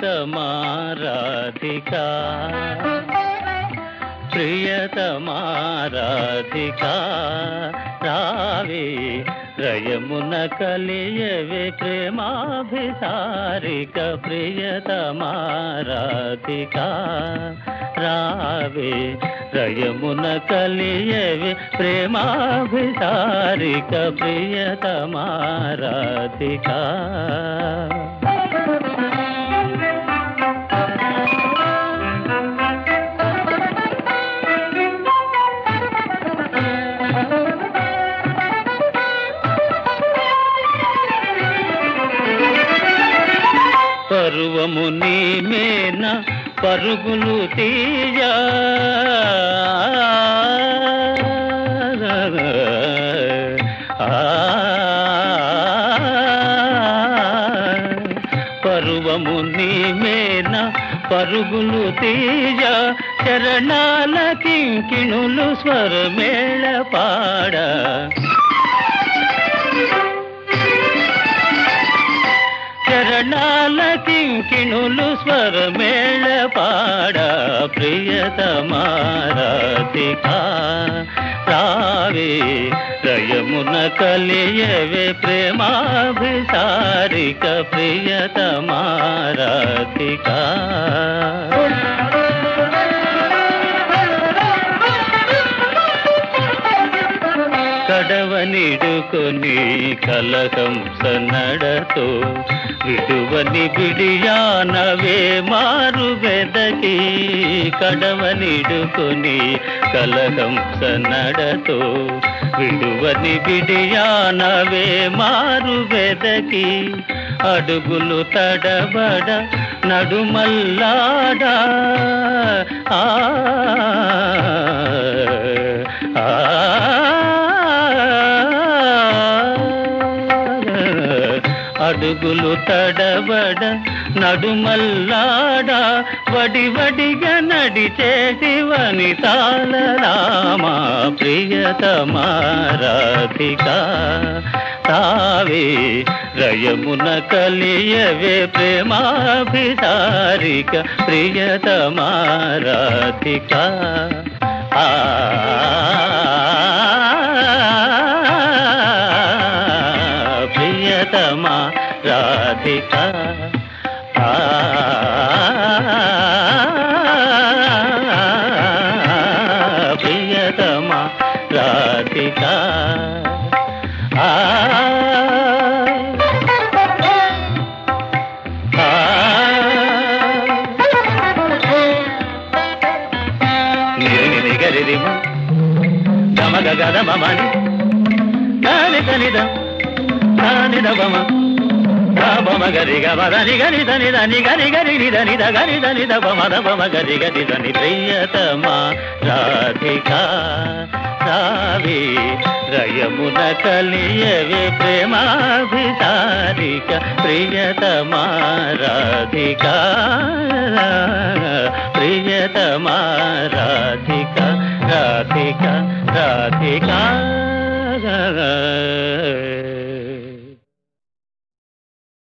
ప్రియతమా రాధికా ప్రియతమా రాధికా రావే రయమున కలియవే ప్రేమాభిసారిక ప్రియతమా రాధికా రావే రయమున కలియవే ప్రేమాభిసారిక ప్రియతమా రాధికా పరువము నీ మేన పరుగులు తీయ పరువము నీ మేన పరుగులు తీయ చరణాల కింకిణులు స్వరమేళ పాడ చరణాల కింకిణులు స్వరమేళ పాడ ప్రియతమారాధికా రావే రయమున కలియవే ప్రేమాభిసారిక ప్రియతమారాధికా కడవనిడుకొని కలకంస నడతో విడువని బిడియానవే మారు వెదకి కడవనిడుకొని కలకంస నడతో విడువని బిడియానవే మారు వెదకి అడుగులు తడబడ నడుమల్లాడా ఆ ఆ అడుగులు తడబడ నడుమల్లాడ వడి వడిగా నడిచేసి వనితాల రామా ప్రియతమా రాధికా తావే రయమున కలియవే ప్రేమాభిసారిక ప్రియతమా రాధికా ఆ ప్రియతమా రాధికా ఆ ప్రియతమా రాధికా ఆ నిరి గరిరిమ గమగ గద మమని దాని తనిద దాని దమ బమ గరి గమదని గని దని దని గరి గరి ని దని ద గరి దని ద బమ ద బమ గరి గరి దని ప్రియతమా రాధికా రావే రయమున కలియవే ప్రేమాభిసారిక ప్రియతమా రాధికా ప్రియతమా రాధిక రాధిక రాధికా